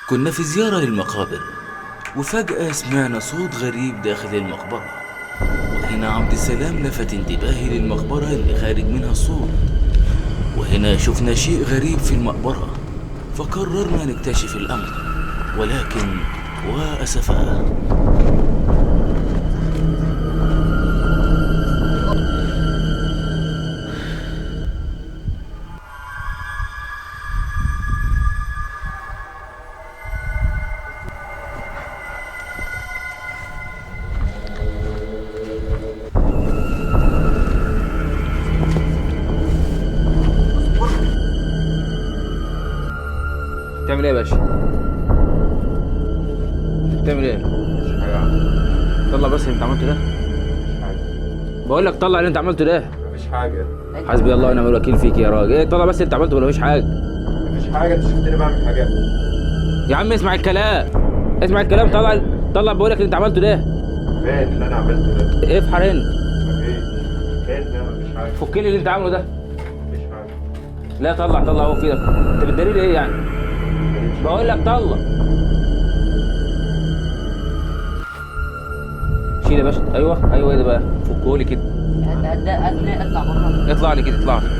كنا في زيارة للمقابر وفجأة سمعنا صوت غريب داخل المقبرة وهنا عبد السلام لفت انتباهي للمقبرة اللي خارج منها الصوت وهنا شفنا شيء غريب في المقبرة فقررنا نكتشف الأمر ولكن وأسفا بتعمل ايه يا باشا؟ بتعمل ايه؟ مش حاجة يا عم طلع بس اللي انت عملته ده مش حاجة بقول لك طلع اللي انت عملته ده مفيش حاجة حسبي الله ونعم الوكيل فيك يا راجل ايه طلع بس اللي انت عملته ولا مفيش حاجه مفيش حاجة انت شفتني بعمل حاجات يا عم اسمع الكلام اسمع الكلام طلع طلع بقول لك اللي انت عملته ده فين اللي انا عملته ده ايه في حرين مفيش فين ده مفيش حاجة فك لي اللي انت عامله ده مفيش حاجة لا طلع طلع هو في ايدك انت بالدليل ايه يعني بقول لك طلع شيل يا باشا ايوه ايوه ايه ده بقى فكه لي كده اطلع بره اطلع لي كده اطلع لي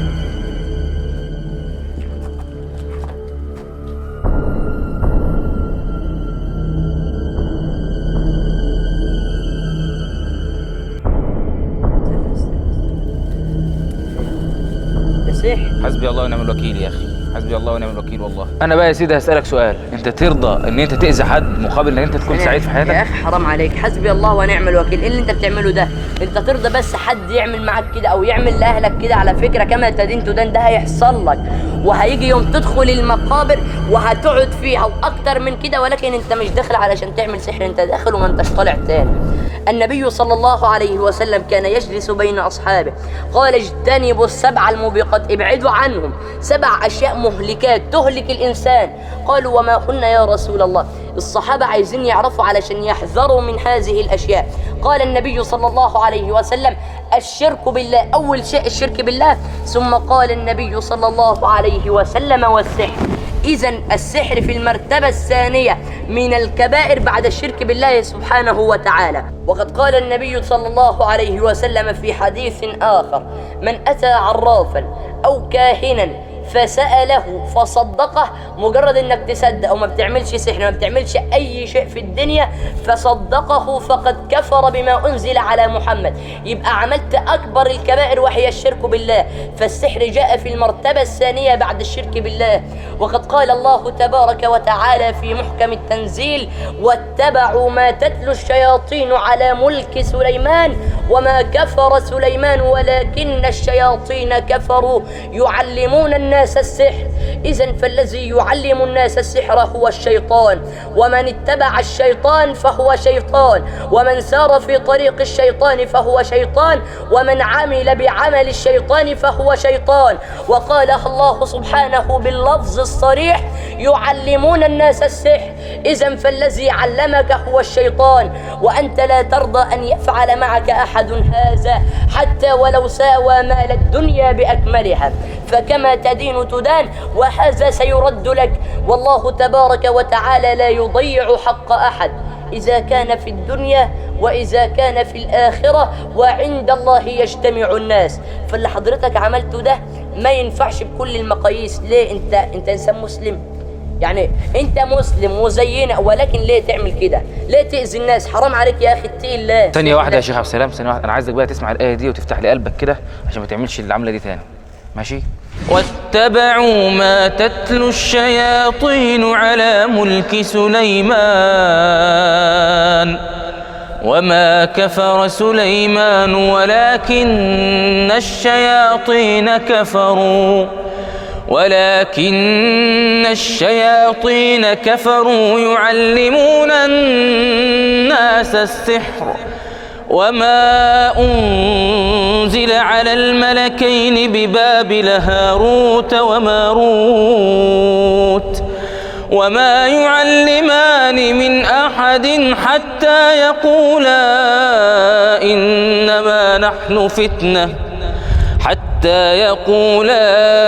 ده سحر حسبي الله ونعم الوكيل يا اخي حسبي الله ونعم الوكيل والله انا بقى يا سيدي هسالك سؤال انت ترضى ان انت تاذي حد مقابل ان انت تكون سعيد في يا حياتك اخي حرام عليك حسبي الله ونعم الوكيل ايه اللي انت بتعمله ده انت ترضى بس حد يعمل معاك كده او يعمل لاهلك كده على فكره كما تدين تدان ده هيحصل لك وهيجي يوم تدخل المقابر وهتقعد فيها واكتر من كده ولكن انت مش داخل علشان تعمل سحر انت داخل وما انتش طالع تاني النبي صلى الله عليه وسلم كان يجلس بين اصحابه قال اجتنبوا السبع الموبقات ابعدوا عنهم سبع اشياء مهلكات تهلك الانسان قالوا وما هن يا رسول الله الصحابه عايزين يعرفوا علشان يحذروا من هذه الاشياء قال النبي صلى الله عليه وسلم الشرك بالله اول شيء الشرك بالله ثم قال النبي صلى الله عليه وسلم والسحر إذا السحر في المرتبة الثانية من الكبائر بعد الشرك بالله سبحانه وتعالى وقد قال النبي صلى الله عليه وسلم في حديث آخر من أتى عرافا أو كاهنا فسأله فصدقه مجرد انك تصدق وما بتعملش سحر ما بتعملش اي شيء في الدنيا فصدقه فقد كفر بما انزل على محمد يبقى عملت اكبر الكبائر وهي الشرك بالله فالسحر جاء في المرتبة الثانية بعد الشرك بالله وقد قال الله تبارك وتعالى في محكم التنزيل واتبعوا ما تتلو الشياطين على ملك سليمان وما كفر سليمان ولكن الشياطين كفروا يعلمون الناس السحر إذا فالذي يعلم الناس السحر هو الشيطان ومن اتبع الشيطان فهو شيطان ومن سار في طريق الشيطان فهو شيطان ومن عمل بعمل الشيطان فهو شيطان وقالها الله سبحانه باللفظ الصريح يعلمون الناس السحر إذا فالذي علمك هو الشيطان وأنت لا ترضى أن يفعل معك أحد هذا حتى ولو ساوى مال الدنيا بأكملها فكما تدين تدان وهذا سيرد لك والله تبارك وتعالى لا يضيع حق أحد إذا كان في الدنيا وإذا كان في الآخرة وعند الله يجتمع الناس فاللي حضرتك عملته ده ما ينفعش بكل المقاييس ليه أنت أنت إنسان مسلم يعني انت مسلم وزينا ولكن ليه تعمل كده ليه تأذي الناس حرام عليك يا اخي اتقي الله ثانية واحدة يا شيخ عبد السلام ثانية واحدة أنا عايزك بقى تسمع الآية دي وتفتح لي قلبك كده عشان ما تعملش العملة دي تاني ماشي؟ واتبعوا ما تتلو الشياطين على ملك سليمان وما كفر سليمان ولكن الشياطين كفروا ولكن الشياطين كفروا يعلمون الناس السحر وما أنزل على الملكين ببابل هاروت وماروت وما يعلمان من أحد حتى يقولا إنما نحن فتنة حتى حتى يقولا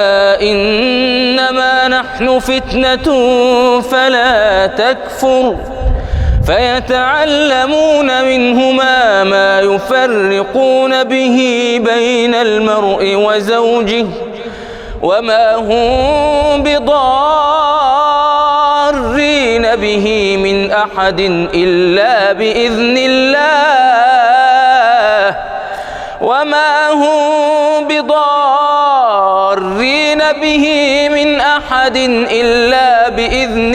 إنما نحن فتنة فلا تكفر فيتعلمون منهما ما يفرقون به بين المرء وزوجه وما هم بضارين به من أحد إلا بإذن الله وما هم بضارين به من أحد إلا بإذن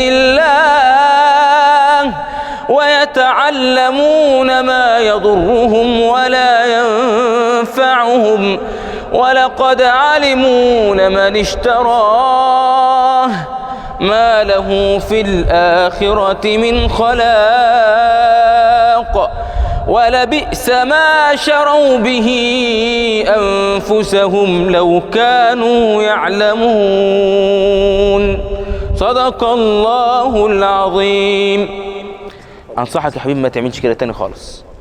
الله ويتعلمون ما يضرهم ولا ينفعهم ولقد علموا لمن اشتراه ما له في الآخرة من خلاق ولبئس ما شروا به أنفسهم لو كانوا يعلمون صدق الله العظيم أنصحك يا حبيبي ما تعملش كده تاني خالص